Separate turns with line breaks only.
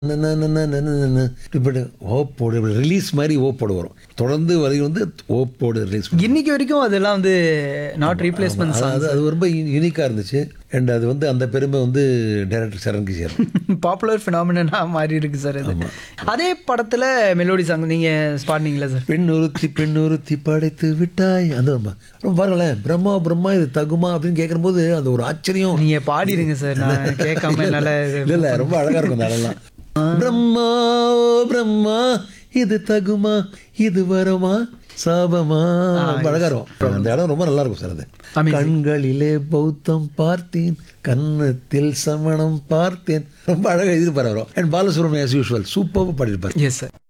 இப்படி ஓப்போடு ரிலீஸ் மாதிரி ஓப்போடு வரும் தொடர்ந்து வரி வந்து ஓப்போடு ரிலீஸ்
இன்னைக்கு வரைக்கும் அதெல்லாம் வந்து நாட் ரீப்ளேஸ்மெண்ட்
அது அது ரொம்ப யூனிக்காக இருந்துச்சு அண்ட் அது வந்து அந்த பெருமை வந்து டைரக்டர் சரண்கி சார்
பாப்புலர் ஃபினாமினா மாறி இருக்கு சார் இது அதே படத்துல மெலோடி சாங் நீங்க பாடினீங்களா சார்
பெண் ஒருத்தி பெண் ஒருத்தி படைத்து விட்டாய் அந்த ரொம்ப ரொம்ப பாருங்களேன் பிரம்மா பிரம்மா இது தகுமா அப்படின்னு கேட்கும்போது அந்த ஒரு ஆச்சரியம்
நீங்க பாடிடுங்க சார் நான் கேட்காம என்னால
இல்ல இல்ல ரொம்ப அழகா இருக்கும் அந்த அதெல்லாம் பிரம்மா ஓ பிரம்மா இது தகுமா இது வருமா சாபமா ரொம்ப அழகா இருக்கும் அந்த இடம் ரொம்ப நல்லா இருக்கும் சார் அது
Amazing.
கண்களிலே பௌத்தம் பார்த்தேன் கன்னத்தில் சமணம் பார்த்தேன் ரொம்ப அழகா எழுதிருப்பாரு அவர் அண்ட் பாலசுப்ரமணியம் as யூஷுவல் சூப்பராக பாடியிருப்பார்
எஸ் சார்